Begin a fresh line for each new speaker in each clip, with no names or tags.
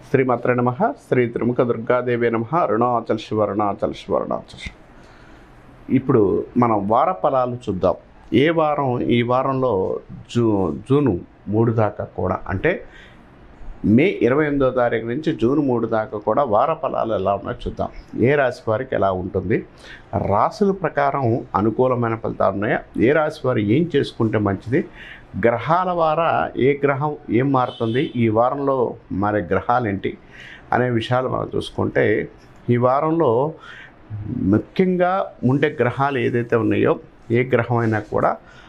శ్రీమాత్ర నమ శ్రీ త్రిముఖ దుర్గాదేవి నమ అరుణాచల్ శివ అరుణాచల్ శివ అరుణాచల్ శివ. ఇప్పుడు మనం వార ఫలాలు చూద్దాం ఏ వారం ఈ వారంలో జూ జూను మూడు దాకా కూడా అంటే మే ఇరవై ఎనిమిదో తారీఖు నుంచి జూన్ మూడు దాకా కూడా వార ఫలాలు ఎలా ఉన్నాయో చూద్దాం ఏ రాశి వారికి ఎలా ఉంటుంది రాశుల ప్రకారం అనుకూలమైన ఫలితాలు ఉన్నాయా ఏ రాశి వారు ఏం చేసుకుంటే మంచిది గ్రహాల వారా ఏ గ్రహం ఏం మారుతుంది ఈ వారంలో మారే గ్రహాలు ఏంటి అనే విషయాలు మనం చూసుకుంటే ఈ వారంలో ముఖ్యంగా ఉండే గ్రహాలు ఏదైతే ఉన్నాయో ఏ గ్రహం అయినా కూడా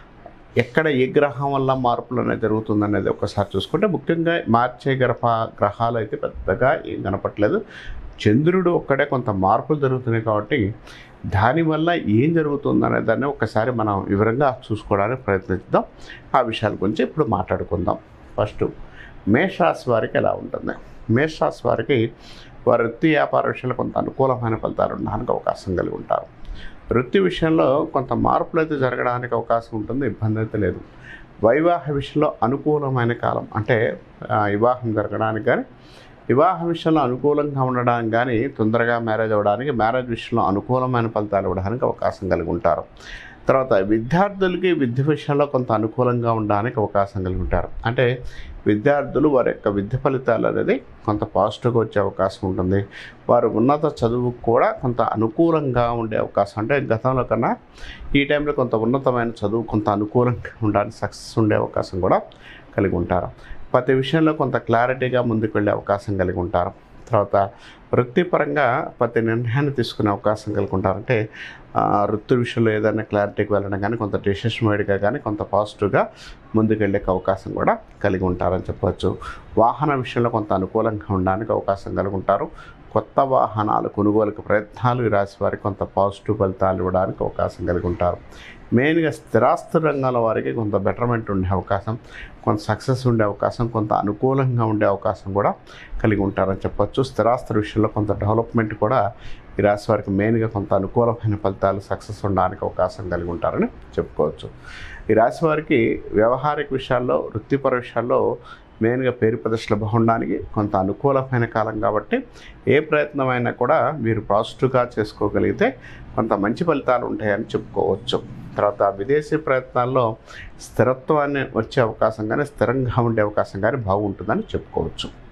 ఎక్కడ ఏ గ్రహం వల్ల మార్పులు అనేది జరుగుతుందనేది ఒకసారి చూసుకుంటే ముఖ్యంగా మార్చే గ్రహ గ్రహాలు అయితే పెద్దగా ఏం కనపట్లేదు చంద్రుడు ఒక్కడే కొంత మార్పులు జరుగుతున్నాయి కాబట్టి దానివల్ల ఏం జరుగుతుందనే దాన్ని ఒకసారి మనం వివరంగా చూసుకోవడానికి ప్రయత్నిద్దాం ఆ విషయాల గురించి ఇప్పుడు మాట్లాడుకుందాం ఫస్ట్ మేషరాశి వారికి ఎలా ఉంటుంది మేషరాశి వారికి వారి వృత్తి వ్యాపార విషయంలో కొంత అనుకూలమైన ఫలితాలు ఉండడానికి అవకాశం కలిగి ఉంటారు వృత్తి విషయంలో కొంత మార్పులు అయితే జరగడానికి అవకాశం ఉంటుంది ఇబ్బంది అయితే లేదు వైవాహ విషయంలో అనుకూలమైన కాలం అంటే ఆ, వివాహం జరగడానికి కానీ వివాహ విషయంలో అనుకూలంగా ఉండడానికి కానీ తొందరగా మ్యారేజ్ అవ్వడానికి మ్యారేజ్ విషయంలో అనుకూలమైన ఫలితాలు ఇవ్వడానికి అవకాశం కలిగి ఉంటారు తర్వాత విద్యార్థులకి విద్య విషయంలో కొంత అనుకూలంగా ఉండడానికి అవకాశం కలిగి ఉంటారు అంటే విద్యార్థులు వారి యొక్క విద్య ఫలితాలు అనేది కొంత పాజిటివ్గా వచ్చే అవకాశం ఉంటుంది వారు ఉన్నత చదువుకు కూడా కొంత అనుకూలంగా ఉండే అవకాశం అంటే గతంలో కన్నా ఈ టైంలో కొంత ఉన్నతమైన చదువు కొంత అనుకూలంగా ఉండడానికి సక్సెస్ ఉండే అవకాశం కూడా కలిగి ఉంటారు ప్రతి విషయంలో కొంత క్లారిటీగా ముందుకు వెళ్ళే అవకాశం కలిగి ఉంటారు తర్వాత వృత్తిపరంగా ప్రతి నిర్ణయాన్ని తీసుకునే అవకాశం కలిగి ఉంటారు అంటే ఆ, వృత్తి విషయంలో ఏదైనా క్లారిటీకి వెళ్ళడం కానీ కొంత డెసిషన్ మేడ్గా కానీ కొంత పాజిటివ్గా ముందుకెళ్ళే అవకాశం కూడా కలిగి ఉంటారని చెప్పవచ్చు వాహన విషయంలో కొంత అనుకూలంగా ఉండడానికి అవకాశం కలిగి ఉంటారు కొత్త వాహనాలు కొనుగోలుకు ప్రయత్నాలు ఈ రాశి వారికి కొంత పాజిటివ్ ఫలితాలు ఇవ్వడానికి అవకాశం కలిగి ఉంటారు మెయిన్గా స్థిరాస్తి రంగాల వారికి కొంత బెటర్మెంట్ ఉండే అవకాశం కొంత సక్సెస్ ఉండే అవకాశం కొంత అనుకూలంగా ఉండే అవకాశం కూడా కలిగి ఉంటారని చెప్పొచ్చు స్థిరాస్తి విషయంలో కొంత డెవలప్మెంట్ కూడా ఈ రాశి వారికి మెయిన్గా కొంత అనుకూలమైన ఫలితాలు సక్సెస్ ఉండడానికి అవకాశం కలిగి ఉంటారని చెప్పుకోవచ్చు ఈ రాశి వారికి వ్యవహారిక విషయాల్లో వృత్తిపర విషయాల్లో మెయిన్గా పేరు ప్రదర్శనలు బాగుండడానికి కొంత అనుకూలమైన కాలం కాబట్టి ఏ ప్రయత్నమైనా కూడా మీరు పాజిటివ్గా చేసుకోగలిగితే కొంత మంచి ఫలితాలు ఉంటాయని చెప్పుకోవచ్చు తర్వాత విదేశీ ప్రయత్నాల్లో స్థిరత్వాన్ని వచ్చే అవకాశం కానీ స్థిరంగా ఉండే అవకాశం కానీ బాగుంటుందని చెప్పుకోవచ్చు